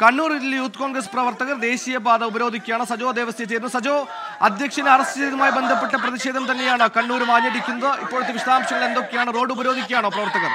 കണ്ണൂരിൽ യൂത്ത് കോൺഗ്രസ് പ്രവർത്തകർ ദേശീയപാത ഉപരോധിക്കുകയാണ് സജോ ദേവസ്യ ചേരുന്നു സജോ അധ്യക്ഷനെ അറസ്റ്റ് ചെയ്തതുമായി ബന്ധപ്പെട്ട പ്രതിഷേധം തന്നെയാണ് കണ്ണൂരും ആഞ്ഞടിക്കുന്നത് ഇപ്പോഴത്തെ വിശദാംശങ്ങൾ എന്തൊക്കെയാണ് റോഡ് ഉപരോധിക്കുകയാണോ പ്രവർത്തകർ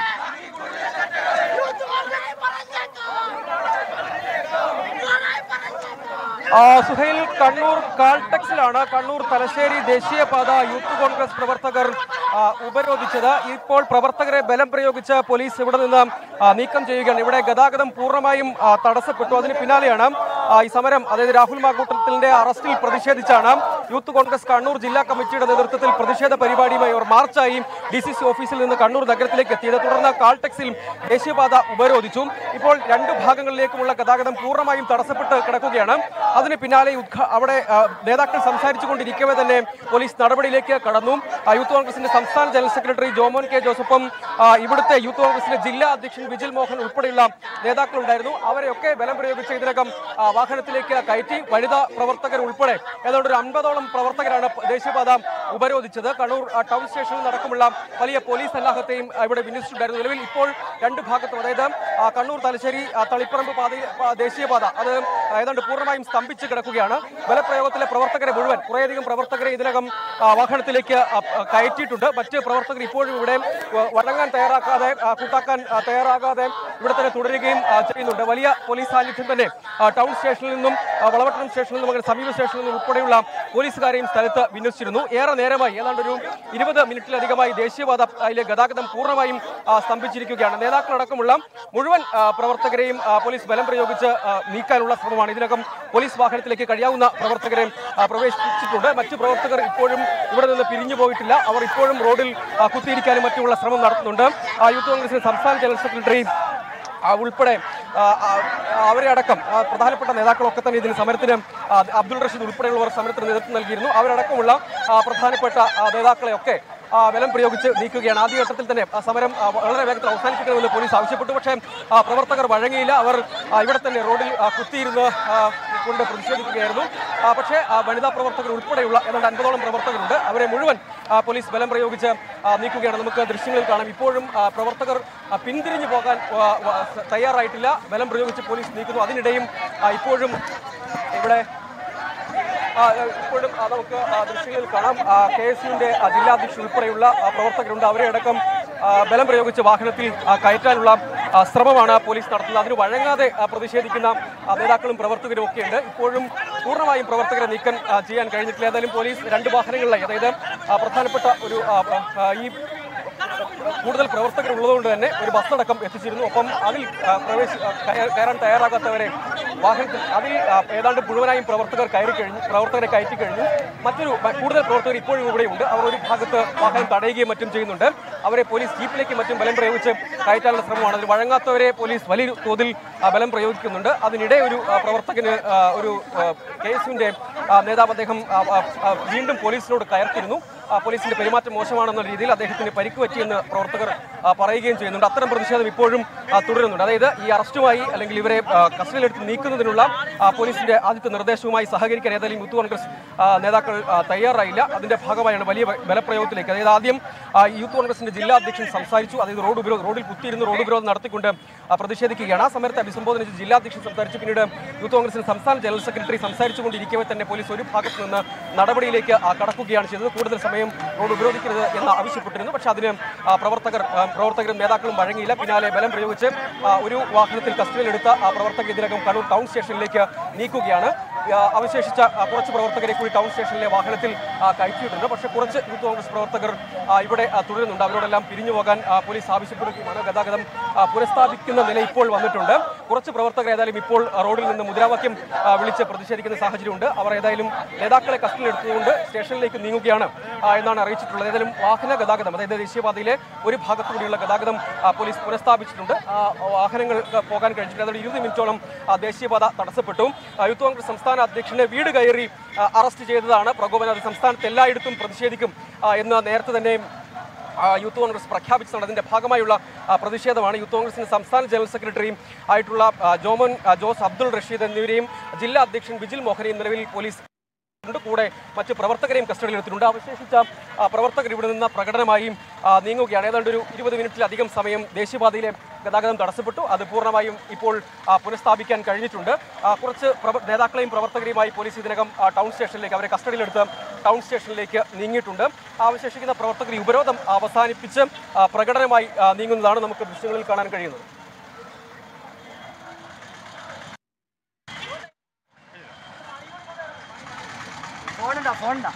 ആ, സുഹൈൽ കണ്ണൂർ കാൾടെക്സിലാണ് കണ്ണൂർ തലശ്ശേരി ദേശീയപാത യൂത്ത് കോൺഗ്രസ് പ്രവർത്തകർ ആ, ഉപരോധിച്ചത് ഇപ്പോൾ പ്രവർത്തകരെ ബലം പ്രയോഗിച്ച് പോലീസ് ഇവിടെ നിന്ന് ആ, നീക്കം ചെയ്യുകയാണ് ഇവിടെ ഗതാഗതം പൂർണ്ണമായും ആ, തടസ്സപ്പെട്ടു അതിന് പിന്നാലെയാണ് ആ, ഈ സമരം അതായത് രാഹുൽ മാക്കൂട്ടത്തിന്റെ അറസ്റ്റിൽ പ്രതിഷേധിച്ചാണ് യൂത്ത് കോൺഗ്രസ് കണ്ണൂർ ജില്ലാ കമ്മിറ്റിയുടെ നേതൃത്വത്തിൽ പ്രതിഷേധ പരിപാടിയുമായി അവർ മാർച്ചായി ഡി സി സി ഓഫീസിൽ നിന്ന് കണ്ണൂർ നഗരത്തിലേക്ക് എത്തിയത് തുടർന്ന് കാൾടെക്സിൽ ദേശീയപാത ഉപരോധിച്ചു ഇപ്പോൾ രണ്ട് ഭാഗങ്ങളിലേക്കുമുള്ള ഗതാഗതം പൂർണ്ണമായും തടസ്സപ്പെട്ട് കിടക്കുകയാണ് അതിന് പിന്നാലെ ഉദ്ഘ- അവിടെ ആ, നേതാക്കൾ സംസാരിച്ചു കൊണ്ടിരിക്കവേ തന്നെ പോലീസ് നടപടിയിലേക്ക് കടന്നു ആ, യൂത്ത് കോൺഗ്രസിന്റെ സംസ്ഥാന ജനറൽ സെക്രട്ടറി ജോമോൻ കെ ജോസഫും ആ, ഇവിടുത്തെ യൂത്ത് കോൺഗ്രസിന്റെ ജില്ലാ അധ്യക്ഷൻ വിജിൽ മോഹൻ ഉൾപ്പെടെയുള്ള നേതാക്കളുണ്ടായിരുന്നു അവരെയൊക്കെ ബലം പ്രയോഗിച്ച് ഇതിനകം ആ, വാഹനത്തിലേക്ക് കയറ്റി വനിതാ പ്രവർത്തകർ ഉൾപ്പെടെ ഏതാണ്ട് ഒരു അൻപതോളം പ്രവർത്തകരാണ് ദേശീയപാത ഉപരോധിച്ചത് കണ്ണൂർ ആ, ടൗൺ സ്റ്റേഷനിൽ നടക്കുമുള്ള വലിയ പോലീസ് സന്നാഹത്തെയും ആ, ഇവിടെ വിന്യസിച്ചിട്ടുണ്ടായിരുന്നു നിലവിൽ ഇപ്പോൾ രണ്ട് ഭാഗത്തും അതായത് ആ, കണ്ണൂർ തലശ്ശേരി ആ, തളിപ്പറമ്പ് പാത ആ, ദേശീയപാത അത് ഏതാണ്ട് പൂർണ്ണമായും സ്തംഭിച്ച് കിടക്കുകയാണ് ബലപ്രയോഗത്തിലെ പ്രവർത്തകരെ മുഴുവൻ കുറേയധികം പ്രവർത്തകരെ ഇതിനകം ആ, വാഹനത്തിലേക്ക് ആ, ആ, കയറ്റിയിട്ടുണ്ട് മറ്റ് പ്രവർത്തകർ ഇപ്പോഴും ഇവിടെ വ- വഴങ്ങാൻ തയ്യാറാക്കാതെ ആ, കൂട്ടാക്കാൻ ആ, തയ്യാറാകാതെ ഇവിടെ തന്നെ തുടരുകയും ആ, ചെയ്യുന്നുണ്ട് വലിയ പോലീസ് സാന്നിധ്യം തന്നെ ആ, ടൗൺ സ്റ്റേഷനിൽ നിന്നും ആ, വളവട്ടണം സ്റ്റേഷനിൽ നിന്നും അങ്ങനെ സമീപ സ്റ്റേഷനിൽ നിന്നും ഉൾപ്പെടെയുള്ള പോലീസുകാരെയും സ്ഥലത്ത് വിന്യസിച്ചിരുന്നു ഏറെ നേരമായി ഏതാണ്ട് ഒരു ഇരുപത് മിനിറ്റിലധികമായി ദേശീയപാത അതിലെ ഗതാഗതം പൂർണ്ണമായും ആ, സ്തംഭിച്ചിരിക്കുകയാണ് നേതാക്കളടക്കമുള്ള മുഴുവൻ ആ, പ്രവർത്തകരെയും ആ, പോലീസ് ബലം പ്രയോഗിച്ച് ആ, നീക്കാനുള്ള ശ്രമമാണ് ഇതിനകം പോലീസ് വാഹനത്തിലേക്ക് കഴിയാവുന്ന പ്രവർത്തകരെ ആ, പ്രവേശിപ്പിച്ചിട്ടുണ്ട് മറ്റു പ്രവർത്തകർ ഇപ്പോഴും ഇവിടെ നിന്ന് പിരിഞ്ഞു പോയിട്ടില്ല അവർ ഇപ്പോഴും റോഡിൽ ആ, കുത്തിയിരിക്കാനും മറ്റുമുള്ള ശ്രമം നടത്തുന്നുണ്ട് ആ, യൂത്ത് കോൺഗ്രസിന്റെ സംസ്ഥാന ജനറൽ സെക്രട്ടറി ആ, ഉൾപ്പെടെ ആ, ആ, അവരെ അടക്കം ആ, പ്രധാനപ്പെട്ട നേതാക്കളൊക്കെ തന്നെ ഇതിന് സമരത്തിന് ആ, അബ്ദുൾ റഷീദ് ഉൾപ്പെടെയുള്ളവർ സമരത്തിന് നേതൃത്വം നൽകിയിരുന്നു അവരടക്കമുള്ള ആ, പ്രധാനപ്പെട്ട ആ, നേതാക്കളെയൊക്കെ ആ, ബലം പ്രയോഗിച്ച് നീക്കുകയാണ് ആദ്യഘട്ടത്തിൽ തന്നെ ആ സമരം ആ, വളരെ വേഗത്തിൽ അവസാനിപ്പിക്കണമെന്ന് പോലീസ് ആവശ്യപ്പെട്ടു പക്ഷേ ആ, പ്രവർത്തകർ വഴങ്ങിയില്ല അവർ ആ, ഇവിടെ തന്നെ റോഡിൽ ആ, കുത്തിയിരുന്ന് ആ, കൊണ്ട് പ്രതിഷേധിക്കുകയായിരുന്നു ആ, പക്ഷേ ആ, വനിതാ പ്രവർത്തകർ ഉൾപ്പെടെയുള്ള ഏതാണ്ട് അൻപതോളം പ്രവർത്തകരുണ്ട് അവരെ മുഴുവൻ ആ, പോലീസ് ബലം പ്രയോഗിച്ച് ആ, നീക്കുകയാണ് നമുക്ക് ദൃശ്യങ്ങളിൽ കാണാം ഇപ്പോഴും ആ, പ്രവർത്തകർ ആ, പിന്തിരിഞ്ഞു പോകാൻ ആ, വ- തയ്യാറായിട്ടില്ല ബലം പ്രയോഗിച്ച് പോലീസ് നീക്കുന്നു അതിനിടെയും ആ, ഇപ്പോഴും ഇവിടെ ആ, ഇപ്പോഴും ആ, നമുക്ക് ആ, ദൃശ്യങ്ങളിൽ കാണാം കെ എസ് യുവിന്റെ ജില്ലാധ്യക്ഷൻ ഉൾപ്പെടെയുള്ള ആ, പ്രവർത്തകരുണ്ട് അവരെ അടക്കം ആ, ബലം പ്രയോഗിച്ച് വാഹനത്തിൽ ആ, കയറ്റാനുള്ള ആ, ശ്രമമാണ് പോലീസ് നടത്തുന്നത് അതിന് വഴങ്ങാതെ ആ, പ്രതിഷേധിക്കുന്ന ആ, നേതാക്കളും പ്രവർത്തകരും ഒക്കെ ഉണ്ട് ഇപ്പോഴും പൂർണ്ണമായും പ്രവർത്തകരെ നീക്കം ആ, ചെയ്യാൻ കഴിഞ്ഞിട്ടില്ല ഏതായാലും പോലീസ് രണ്ട് വാഹനങ്ങളിലായി അതായത് ആ, പ്രധാനപ്പെട്ട ഒരു ആ, ആ, ഈ കൂടുതൽ പ്രവർത്തകർ ഉള്ളതുകൊണ്ട് തന്നെ ഒരു ബസ് അടക്കം എത്തിച്ചിരുന്നു ഒപ്പം അതിൽ ആ, പ്രവേശി ആ, കയ- കയറാൻ തയ്യാറാകാത്തവരെ വാഹനത്തിൽ അതിൽ ആ, ഏതാണ്ട് മുഴുവനായും പ്രവർത്തകർ കയറി കഴിഞ്ഞു പ്രവർത്തകരെ കയറ്റി കഴിഞ്ഞു മറ്റൊരു മ- കൂടുതൽ പ്രവർത്തകർ ഇപ്പോഴും ഇവിടെയുണ്ട് അവർ ഒരു ഭാഗത്ത് വാഹനം തടയുകയും മറ്റും ചെയ്യുന്നുണ്ട് അവരെ പോലീസ് ജീപ്പിലേക്ക് മറ്റും ബലം പ്രയോഗിച്ച് കയറ്റാനുള്ള ശ്രമമാണ് അതിൽ വഴങ്ങാത്തവരെ പോലീസ് വലിയ തോതിൽ ആ, ബലം പ്രയോഗിക്കുന്നുണ്ട് അതിനിടെ ഒരു ആ, പ്രവർത്തകന് ആ, ഒരു കെ എസ് യുവിന്റെ നേതാവ് അദ്ദേഹം ആ, ആ, ആ, വീണ്ടും പോലീസിനോട് കയർത്തിരുന്നു ആ, പോലീസിന്റെ പെരുമാറ്റം മോശമാണെന്ന രീതിയിൽ അദ്ദേഹത്തിന് പരിക്ക് പറ്റിയെന്ന് പ്രവർത്തകർ ആ, പറയുകയും ചെയ്യുന്നുണ്ട് അത്തരം പ്രതിഷേധം ഇപ്പോഴും ആ, തുടരുന്നുണ്ട് അതായത് ഈ അറസ്റ്റുമായി അല്ലെങ്കിൽ ഇവരെ ആ, കസ്റ്റഡിയിലെടുത്ത് നീക്കുന്നതിനുള്ള ആ, പോലീസിന്റെ ആദ്യത്തെ നിർദ്ദേശവുമായി സഹകരിക്കാൻ ഏതായാലും യൂത്ത് കോൺഗ്രസ് ആ, നേതാക്കൾ ആ, തയ്യാറായില്ല അതിന്റെ ഭാഗമായാണ് വലിയ ബ- ബലപ്രയോഗത്തിലേക്ക് അതായത് ആദ്യം ആ, യൂത്ത് കോൺഗ്രസിന്റെ ജില്ലാ അധ്യക്ഷൻ സംസാരിച്ചു അതായത് റോഡ് ഉപരോധം റോഡിൽ കുത്തിയിരുന്ന് റോഡ് ഉപരോധം നടത്തിക്കൊണ്ട് ആ, പ്രതിഷേധിക്കുകയാണ് ആ സമയത്ത് അഭിസംബോധന ചെയ്ത് ജില്ലാ അധ്യക്ഷൻ സംസാരിച്ചു പിന്നീട് യൂത്ത് കോൺഗ്രസിന്റെ സംസ്ഥാന ജനറൽ സെക്രട്ടറി സംസാരിച്ചുകൊണ്ടിരിക്കവേ തന്നെ പോലീസ് ഒരു ഭാഗത്ത് നിന്ന് നടപടിയിലേക്ക് ആ, കടക്കുകയാണ് ചെയ്തത് കൂടുതൽ സമയം റോഡ് ഉപരോധിക്കരുത് എന്ന് ആവശ്യപ്പെട്ടിരുന്നു പക്ഷേ അതിന് ആ, പ്രവർത്തകർ ആ, പ്രവർത്തകരും നേതാക്കളും വഴങ്ങിയില്ല പിന്നാലെ ബലം പ്രയോഗിച്ച് ആ, ഒരു വാഹനത്തിൽ കസ്റ്റഡിയിലെടുത്ത ആ പ്രവർത്തകർ ഇതിനകം കണ്ണൂർ ടൗൺ സ്റ്റേഷനിലേക്ക് നീക്കുകയാണ് ആ, അവശേഷിച്ച ആ, കുറച്ച് പ്രവർത്തകരെ കൂടി ടൗൺ സ്റ്റേഷനിലെ വാഹനത്തിൽ ആ, കയറ്റിയിട്ടുണ്ട് പക്ഷേ കുറച്ച് യൂത്ത് കോൺഗ്രസ് പ്രവർത്തകർ ആ, ഇവിടെ ആ, തുടരുന്നുണ്ട് അവരോടെല്ലാം പിരിഞ്ഞു പോകാൻ ആ, പോലീസ് ആവശ്യപ്പെടുകയുമാണ് ഗതാഗതം ആ, പുനഃസ്ഥാപിക്കുന്ന നില ഇപ്പോൾ വന്നിട്ടുണ്ട് കുറച്ച് പ്രവർത്തകർ ഏതായാലും ഇപ്പോൾ ആ, റോഡിൽ നിന്ന് മുദ്രാവാക്യം ആ, വിളിച്ച് പ്രതിഷേധിക്കുന്ന സാഹചര്യമുണ്ട് അവർ ഏതായാലും നേതാക്കളെ കസ്റ്റഡിയിലെടുത്തുകൊണ്ട് സ്റ്റേഷനിലേക്ക് നീങ്ങുകയാണ് ആ, എന്നാണ് അറിയിച്ചിട്ടുള്ളത് ഏതായാലും വാഹന ഗതാഗതം അതായത് ദേശീയപാതയിലെ ഒരു ഭാഗത്തുകൂടിയുള്ള ഗതാഗതം ആ, പോലീസ് പുനഃസ്ഥാപിച്ചിട്ടുണ്ട് ആ, വാഹനങ്ങൾ ആ, പോകാൻ കഴിഞ്ഞിട്ടുണ്ട് അതായത് ഇരുപത് മിനിറ്റോളം ആ, ദേശീയപാത തടസ്സപ്പെട്ടു ആ, യൂത്ത് കോൺഗ്രസ് സംസ്ഥാന അധ്യക്ഷനെ വീട് കയറി ആ, അറസ്റ്റ് ചെയ്തതാണ് പ്രകോപനം അത് സംസ്ഥാനത്ത് എല്ലായിടത്തും പ്രതിഷേധിക്കും ആ, എന്ന് നേരത്തെ തന്നെ ആ, യൂത്ത് കോൺഗ്രസ് പ്രഖ്യാപിച്ചതാണ് അതിന്റെ ഭാഗമായുള്ള ആ, പ്രതിഷേധമാണ് യൂത്ത് കോൺഗ്രസിന്റെ സംസ്ഥാന ജനറൽ സെക്രട്ടറിയും ആയിട്ടുള്ള ആ, ജോമൻ ആ, ജോസ് അബ്ദുൾ റഷീദ് എന്നിവരെയും ജില്ലാ അധ്യക്ഷൻ വിജിൽ മോഹനെയും നിലവിൽ പോലീസ് ഉണ്ട് കൂടെ മറ്റ് പ്രവർത്തകരെയും കസ്റ്റഡിയിലെടുത്തിട്ടുണ്ട് അവശേഷിച്ച ആ, പ്രവർത്തകർ ഇവിടെ നിന്ന് പ്രകടനമായും ആ, നീങ്ങുകയാണ് ഏതാണ്ട് ഒരു ഇരുപത് മിനിറ്റിലധികം സമയം ദേശീയപാതയിലെ ഗതാഗതം തടസ്സപ്പെട്ടു അത് പൂർണ്ണമായും ഇപ്പോൾ ആ, പുനഃസ്ഥാപിക്കാൻ കഴിഞ്ഞിട്ടുണ്ട് ആ, കുറച്ച് പ്രവ- നേതാക്കളെയും പ്രവർത്തകരെയുമായി പോലീസ് ഇതിനകം ആ, ടൗൺ സ്റ്റേഷനിലേക്ക് അവരെ കസ്റ്റഡിയിലെടുത്ത് ടൗൺ സ്റ്റേഷനിലേക്ക് നീങ്ങിയിട്ടുണ്ട് അവശേഷിക്കുന്ന പ്രവർത്തകർ ഈ ഉപരോധം അവസാനിപ്പിച്ച് ആ, പ്രകടനമായി ആ, നീങ്ങുന്നതാണ് നമുക്ക് ദൃശ്യങ്ങളിൽ കാണാൻ കഴിയുന്നത് ഫോണുണ്ടോ ഫോണുണ്ടോ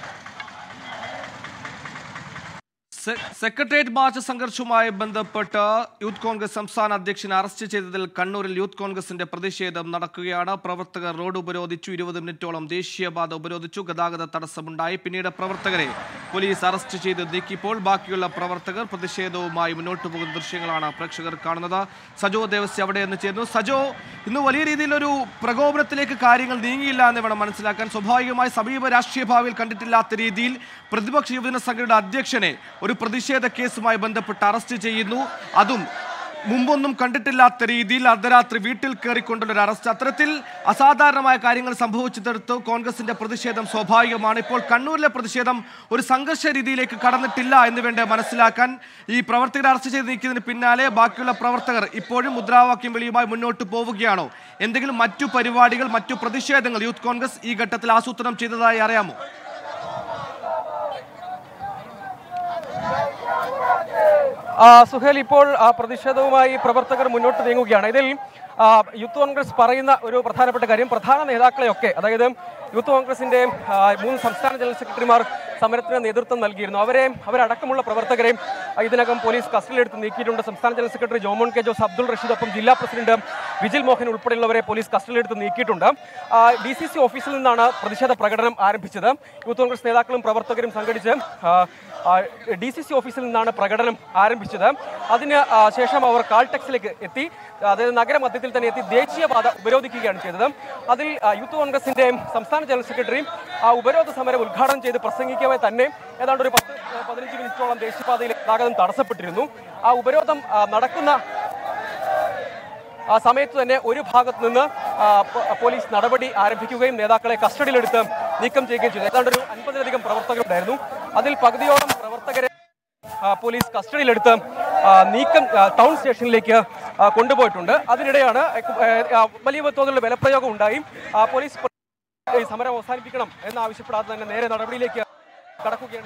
സെ- സെക്രട്ടേറിയറ്റ് മാർച്ച് സംഘർഷവുമായി ബന്ധപ്പെട്ട് യൂത്ത് കോൺഗ്രസ് സംസ്ഥാന അധ്യക്ഷനെ അറസ്റ്റ് ചെയ്തതിൽ കണ്ണൂരിൽ യൂത്ത് കോൺഗ്രസിന്റെ പ്രതിഷേധം നടക്കുകയാണ് പ്രവർത്തകർ റോഡ് ഉപരോധിച്ചു ഇരുപത് മിനിറ്റോളം ദേശീയപാത ഉപരോധിച്ചു ഗതാഗത തടസ്സമുണ്ടായി പിന്നീട് പ്രവർത്തകരെ പോലീസ് അറസ്റ്റ് ചെയ്ത് നീക്കിയപ്പോൾ ബാക്കിയുള്ള പ്രവർത്തകർ പ്രതിഷേധവുമായി മുന്നോട്ട് പോകുന്ന ദൃശ്യങ്ങളാണ് പ്രേക്ഷകർ കാണുന്നത് സജോ ദേവസ്യ അവിടെ നിന്ന് ചേരുന്നു സജോ ഇന്ന് വലിയ രീതിയിലൊരു പ്രകോപനത്തിലേക്ക് കാര്യങ്ങൾ നീങ്ങിയില്ല എന്ന് വേണം മനസ്സിലാക്കാൻ സ്വാഭാവികമായി സമീപ രാഷ്ട്രീയ ഭാവിയിൽ കണ്ടിട്ടില്ലാത്ത രീതിയിൽ പ്രതിപക്ഷ യുവജന സംഘടനയുടെ അധ്യക്ഷനെ ഒരു പ്രതിഷേധ കേസുമായി ബന്ധപ്പെട്ട് അറസ്റ്റ് ചെയ്യുന്നു അതും മുമ്പൊന്നും കണ്ടിട്ടില്ലാത്ത രീതിയിൽ അർദ്ധരാത്രി വീട്ടിൽ കയറിക്കൊണ്ടുള്ള ഒരു അറസ്റ്റ് അത്തരത്തിൽ അസാധാരണമായ കാര്യങ്ങൾ സംഭവിച്ചെടുത്ത് കോൺഗ്രസിന്റെ പ്രതിഷേധം സ്വാഭാവികമാണ് ഇപ്പോൾ കണ്ണൂരിലെ പ്രതിഷേധം ഒരു സംഘർഷ രീതിയിലേക്ക് കടന്നിട്ടില്ല എന്ന് വേണ്ട മനസ്സിലാക്കാൻ ഈ പ്രവർത്തകരെ അറസ്റ്റ് ചെയ്ത് നീക്കിയതിന് പിന്നാലെ ബാക്കിയുള്ള പ്രവർത്തകർ ഇപ്പോഴും മുദ്രാവാക്യം വെളിയുമായി മുന്നോട്ട് പോവുകയാണോ എന്തെങ്കിലും മറ്റു പരിപാടികൾ മറ്റു പ്രതിഷേധങ്ങൾ യൂത്ത് കോൺഗ്രസ് ഈ ഘട്ടത്തിൽ ആസൂത്രണം ചെയ്തതായി അറിയാമോ ആ, സുഹേൽ ഇപ്പോൾ ആ, പ്രതിഷേധവുമായി പ്രവർത്തകർ മുന്നോട്ട് നീങ്ങുകയാണ് ഇതിൽ ആ, യൂത്ത് കോൺഗ്രസ് പറയുന്ന ഒരു പ്രധാനപ്പെട്ട കാര്യം പ്രധാന നേതാക്കളെയൊക്കെ അതായത് യൂത്ത് കോൺഗ്രസിന്റെ ആ, മൂന്ന് സംസ്ഥാന ജനറൽ സെക്രട്ടറിമാർ സമരത്തിന് നേതൃത്വം നൽകിയിരുന്നു അവരെ അവരടക്കമുള്ള പ്രവർത്തകരെ ആ, ഇതിനകം പോലീസ് കസ്റ്റഡിയിലെടുത്ത് നീക്കിയിട്ടുണ്ട് സംസ്ഥാന general secretary Jomon K Jose Abdul Rasheed ഒപ്പം ജില്ലാ പ്രസിഡന്റ് വിജിൽ മോഹൻ ഉൾപ്പെടെയുള്ളവരെ പോലീസ് കസ്റ്റഡിയിലെടുത്ത് നീക്കിയിട്ടുണ്ട് ഡി സി സി ഓഫീസിൽ നിന്നാണ് പ്രതിഷേധ പ്രകടനം ആരംഭിച്ചത് യൂത്ത് കോൺഗ്രസ് നേതാക്കളും പ്രവർത്തകരും സംഘടിച്ച് ആ, ഡി സി സി ഓഫീസിൽ നിന്നാണ് പ്രകടനം ആരംഭിച്ചത് അതിന് ആ, ശേഷം അവർ കാൾടെക്സിലേക്ക് എത്തി അതായത് നഗരമധ്യത്തിൽ തന്നെ എത്തി ദേശീയപാത ഉപരോധിക്കുകയാണ് ചെയ്തത് അതിൽ ആ, യൂത്ത് കോൺഗ്രസിന്റെ സംസ്ഥാന ജനറൽ സെക്രട്ടറി ആ ഉപരോധ സമരം ഉദ്ഘാടനം ചെയ്ത് പ്രസംഗിക്കവേ തന്നെ ഏതാണ്ട് ഒരു പത്ത് ആ, പതിനഞ്ച് മിനിറ്റോളം ദേശീയപാതയിൽ ഗതാഗതം തടസ്സപ്പെട്ടിരുന്നു ആ ഉപരോധം ആ, നടക്കുന്ന ആ സമയത്ത് തന്നെ ഒരു ഭാഗത്ത് നിന്ന് ആ, പോ- പോലീസ് നടപടി ആരംഭിക്കുകയും നേതാക്കളെ കസ്റ്റഡിയിലെടുത്ത് നീക്കം ചെയ്യുകയും ചെയ്തു ഏതാണ്ട് ഒരു അൻപതിലധികം പ്രവർത്തകരുണ്ടായിരുന്നു അതിൽ പകുതിയോളം പ്രവർത്തകരെ ആ, പോലീസ് കസ്റ്റഡിയിലെടുത്ത് ആ, നീക്കം ആ, ടൗൺ സ്റ്റേഷനിലേക്ക് ആ, കൊണ്ടുപോയിട്ടുണ്ട് അതിനിടെയാണ് ഏ, ആ, വലിയ തോതിലുള്ള ബലപ്രയോഗം ഉണ്ടായി ആ, പോലീസ് പ്ര- ഈ സമരം അവസാനിപ്പിക്കണം എന്നാവശ്യപ്പെടാതെ തന്നെ നേരെ നടപടിയിലേക്ക് കടക്കുകയാണ്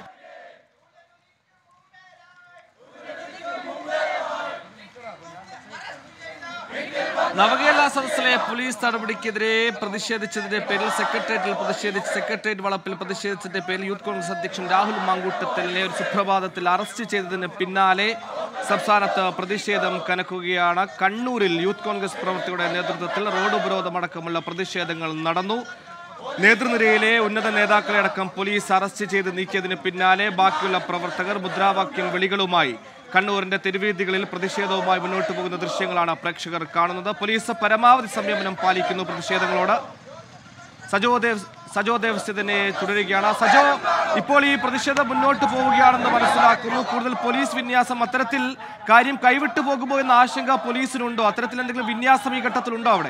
നവകേരള സദസ്സിലെ പോലീസ് നടപടിക്കെതിരെ പ്രതിഷേധിച്ചതിന്റെ പേരിൽ സെക്രട്ടേറിയറ്റിൽ പ്രതിഷേധിച്ച് സെക്രട്ടേറിയറ്റ് വളപ്പിൽ പ്രതിഷേധിച്ചതിന്റെ പേരിൽ യൂത്ത് കോൺഗ്രസ് അധ്യക്ഷൻ രാഹുൽ മാങ്കൂട്ടത്തിലിനെ ഒരു സുപ്രഭാതത്തിൽ അറസ്റ്റ് ചെയ്തതിന് പിന്നാലെ സംസ്ഥാനത്ത് പ്രതിഷേധം കനക്കുകയാണ് കണ്ണൂരിൽ യൂത്ത് കോൺഗ്രസ് പ്രവർത്തകരുടെ നേതൃത്വത്തിൽ റോഡ് ഉപരോധമടക്കമുള്ള പ്രതിഷേധങ്ങൾ നടന്നു നേതൃനിരയിലെ ഉന്നത നേതാക്കളെ അടക്കം പോലീസ് അറസ്റ്റ് ചെയ്ത് നീക്കിയതിന് പിന്നാലെ ബാക്കിയുള്ള പ്രവർത്തകർ മുദ്രാവാക്യം വിളികളുമായി കണ്ണൂരിന്റെ തെരുവീതികളിൽ പ്രതിഷേധവുമായി മുന്നോട്ട് പോകുന്ന ദൃശ്യങ്ങളാണ് പ്രേക്ഷകർ കാണുന്നത് പോലീസ് പരമാവധി സംയമനം പാലിക്കുന്നു പ്രതിഷേധങ്ങളോട് സജോ ദേവ് സജോ ദേവസ്യ തന്നെ തുടരുകയാണ് സജോ ഇപ്പോൾ ഈ പ്രതിഷേധം മുന്നോട്ട് പോവുകയാണെന്ന് മനസ്സിലാക്കുന്നു കൂടുതൽ പോലീസ് വിന്യാസം അത്തരത്തിൽ കാര്യം കൈവിട്ടു പോകുമോ എന്ന ആശങ്ക പോലീസിനുണ്ടോ അത്തരത്തിൽ എന്തെങ്കിലും വിന്യാസം ഈ ഘട്ടത്തിലുണ്ടോ അവിടെ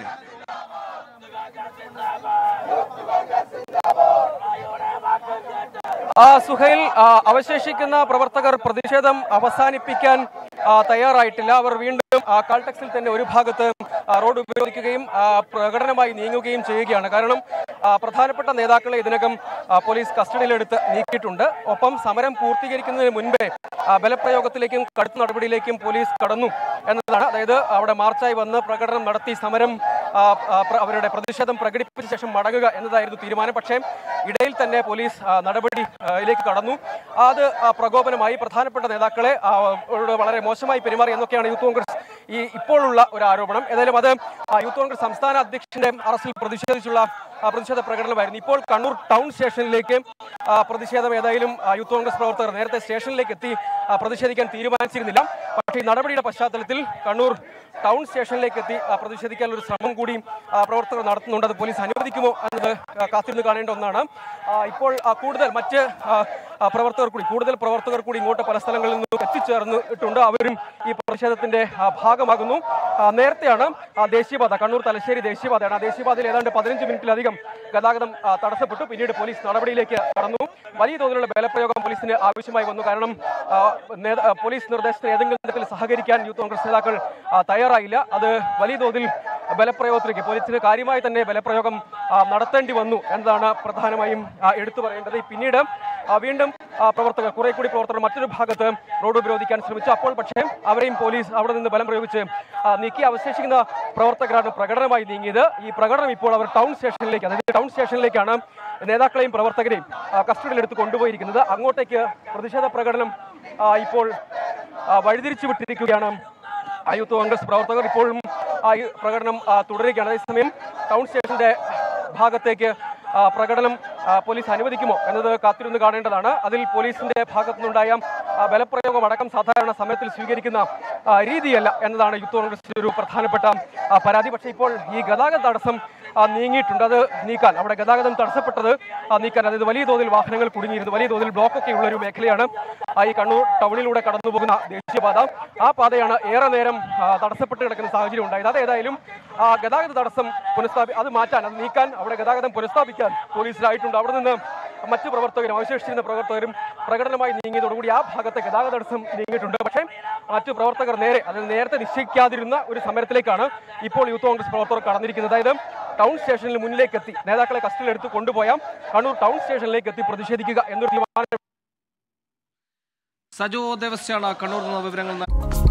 ആ സുഹൈൽ ആ, അവശേഷിക്കുന്ന പ്രവർത്തകർ പ്രതിഷേധം അവസാനിപ്പിക്കാൻ ആ, തയ്യാറായിട്ടില്ല അവർ വീണ്ടും ആ, കാൾടെക്സിൽ തന്നെ ഒരു ഭാഗത്ത് ആ, റോഡ് ഉപയോഗിക്കുകയും ആ, പ്രകടനമായി നീങ്ങുകയും ചെയ്യുകയാണ് കാരണം ആ, പ്രധാനപ്പെട്ട നേതാക്കളെ ഇതിനകം ആ, പോലീസ് കസ്റ്റഡിയിലെടുത്ത് നീക്കിയിട്ടുണ്ട് ഒപ്പം സമരം പൂർത്തീകരിക്കുന്നതിന് മുൻപേ ആ, ബലപ്രയോഗത്തിലേക്കും കടുത്ത നടപടിയിലേക്കും പോലീസ് കടന്നു എന്നതാണ് അതായത് അവിടെ മാർച്ചായി വന്ന് പ്രകടനം നടത്തി സമരം ആ, ആ, പ്ര- അവരുടെ പ്രതിഷേധം പ്രകടിപ്പിച്ച ശേഷം മടങ്ങുക എന്നതായിരുന്നു തീരുമാനം പക്ഷേ ഇടയിൽ തന്നെ പോലീസ് ആ, നടപടിയിലേക്ക് കടന്നു അത് ആ, പ്രകോപനമായി പ്രധാനപ്പെട്ട നേതാക്കളെ ആ, അവരോട് വളരെ മോശമായി പെരുമാറി എന്നൊക്കെയാണ് യൂത്ത് കോൺഗ്രസ് ഈ ഇപ്പോഴുള്ള ഒരു ആരോപണം ഏതായാലും അത് ആ, യൂത്ത് കോൺഗ്രസ് സംസ്ഥാന അധ്യക്ഷന്റെ അറസ്റ്റിൽ പ്രതിഷേധിച്ചുള്ള ആ, പ്രതിഷേധ പ്രകടനമായിരുന്നു ഇപ്പോൾ കണ്ണൂർ ടൗൺ സ്റ്റേഷനിലേക്ക് ആ, പ്രതിഷേധം ഏതായാലും ആ, യൂത്ത് കോൺഗ്രസ് പ്രവർത്തകർ നേരത്തെ സ്റ്റേഷനിലേക്ക് എത്തി ആ, പ്രതിഷേധിക്കാൻ തീരുമാനിച്ചിരുന്നില്ല പക്ഷേ ഈ നടപടിയുടെ പശ്ചാത്തലത്തിൽ കണ്ണൂർ ടൗൺ സ്റ്റേഷനിലേക്ക് എത്തി ആ, പ്രതിഷേധിക്കാനുള്ള ഒരു ശ്രമം കൂടി ആ, പ്രവർത്തകർ നടത്തുന്നുണ്ട് അത് പോലീസ് അനുവദിക്കുമോ എന്നത് ആ, കാത്തിരുന്ന് കാണേണ്ട ഒന്നാണ് ആ, ഇപ്പോൾ ആ, കൂടുതൽ മറ്റ് ആ, ആ, പ്രവർത്തകർ കൂടി കൂടുതൽ പ്രവർത്തകർ കൂടി ഇങ്ങോട്ട് പല സ്ഥലങ്ങളിൽ നിന്നും എത്തിച്ചേർന്നിട്ടുണ്ട് അവരും ഈ പ്രതിഷേധത്തിന്റെ ആ, ഭാഗമാകുന്നു ആ, നേരത്തെയാണ് ആ, ദേശീയപാത കണ്ണൂർ തലശ്ശേരി ദേശീയപാതയാണ് ആ ദേശീയപാതയിൽ ഏതാണ്ട് പതിനഞ്ച് മിനിറ്റിലധികം ഗതാഗതം ആ, തടസ്സപ്പെട്ടു പിന്നീട് പോലീസ് നടപടിയിലേക്ക് കടന്നു വലിയ തോതിലുള്ള ബലപ്രയോഗം പോലീസിന് ആവശ്യമായി വന്നു കാരണം ആ, നേത- ആ, പോലീസ് നിർദ്ദേശത്തിന് ഏതെങ്കിലും തരത്തിൽ സഹകരിക്കാൻ യൂത്ത് കോൺഗ്രസ് നേതാക്കൾ ആ, തയ്യാറായി തയ്യാറായില്ല അത് വലിയ തോതിൽ ബലപ്രയോഗത്തിലേക്ക് പോലീസിന് കാര്യമായി തന്നെ ബലപ്രയോഗം ആ, നടത്തേണ്ടി വന്നു എന്നതാണ് പ്രധാനമായും ആ, എടുത്തു പറയേണ്ടത് പിന്നീട് ആ, വീണ്ടും ആ, പ്രവർത്തകർ കുറെ കൂടി പ്രവർത്തകർ മറ്റൊരു ഭാഗത്ത് റോഡ് ഉപരോധിക്കാൻ ശ്രമിച്ചു അപ്പോൾ പക്ഷേ അവരെയും പോലീസ് അവിടെ നിന്ന് ബലം പ്രയോഗിച്ച് ആ, നീക്കി അവശേഷിക്കുന്ന പ്രവർത്തകരാണ് പ്രകടനമായി നീങ്ങിയത് ഈ പ്രകടനം ഇപ്പോൾ അവർ ടൗൺ സ്റ്റേഷനിലേക്ക് അതായത് ടൗൺ സ്റ്റേഷനിലേക്കാണ് നേതാക്കളെയും പ്രവർത്തകരെയും ആ, കസ്റ്റഡിയിലെടുത്ത് കൊണ്ടുപോയിരിക്കുന്നത് അങ്ങോട്ടേക്ക് പ്രതിഷേധ പ്രകടനം ആ, ഇപ്പോൾ ആ, വഴിതിരിച്ചു വിട്ടിരിക്കുകയാണ് ആ യൂത്ത് കോൺഗ്രസ് പ്രവർത്തകർ ഇപ്പോഴും ആ ഈ പ്രകടനം ആ, തുടരുകയാണ് അതേസമയം ടൗൺ സ്റ്റേഷന്റെ ഭാഗത്തേക്ക് ആ, പ്രകടനം ആ, പോലീസ് അനുവദിക്കുമോ എന്നത് കാത്തിരുന്ന് കാണേണ്ടതാണ് അതിൽ പോലീസിന്റെ ഭാഗത്തു നിന്നുണ്ടായ ആ, ബലപ്രയോഗം അടക്കം സാധാരണ സമയത്തിൽ സ്വീകരിക്കുന്ന ആ, രീതിയല്ല എന്നതാണ് യൂത്ത് കോൺഗ്രസിന്റെ ഒരു പ്രധാനപ്പെട്ട ആ, പരാതി പക്ഷേ ഇപ്പോൾ ഈ ഗതാഗത തടസ്സം ആ, നീങ്ങിയിട്ടുണ്ട് അത് നീക്കാൻ അവിടെ ഗതാഗതം തടസ്സപ്പെട്ടത് ആ, നീക്കാൻ അതായത് വലിയ തോതിൽ വാഹനങ്ങൾ കുടുങ്ങിയിരുന്നു വലിയ തോതിൽ ബ്ലോക്കൊക്കെ ഉള്ള ഒരു മേഖലയാണ് ആ, ഈ കണ്ണൂർ ടൗണിലൂടെ കടന്നു പോകുന്ന ദേശീയപാത ആ പാതയാണ് ഏറെ നേരം ആ, തടസ്സപ്പെട്ട് കിടക്കുന്ന സാഹചര്യം ഉണ്ടായത് അത് ഏതായാലും ആ, ഗതാഗത തടസ്സം പുനഃസ്ഥാപി അത് മാറ്റാൻ അത് നീക്കാൻ അവിടെ ഗതാഗതം പുനഃസ്ഥാപിക്കാൻ പോലീസിലായിട്ടുണ്ട് അവിടെ നിന്ന് മറ്റു പ്രവർത്തകരും അവശേഷിച്ചിരുന്ന പ്രവർത്തകരും പ്രകടനമായി നീങ്ങിയതോടുകൂടി ആ ഭാഗത്തെ ഗതാഗത തടസ്സം നീങ്ങിയിട്ടുണ്ട് പക്ഷേ മറ്റു പ്രവർത്തകർ നേരെ അതായത് നേരത്തെ നിശ്ചയിക്കാതിരുന്ന ഒരു സമരത്തിലേക്കാണ് ഇപ്പോൾ യൂത്ത് കോൺഗ്രസ് പ്രവർത്തകർ കടന്നിരിക്കുന്നത് അതായത് ടൗൺ സ്റ്റേഷനിൽ മുന്നിലേക്ക് എത്തി നേതാക്കളെ കസ്റ്റഡിയിലെടുത്ത് കൊണ്ടുപോയ കണ്ണൂർ ടൗൺ സ്റ്റേഷനിലേക്ക് എത്തി പ്രതിഷേധിക്കുക എന്നൊരു തീരുമാനം സജോ ദേവസ്യാണ് കണ്ണൂർ നിന്ന് വിവരങ്ങൾ നൽകുന്നത്.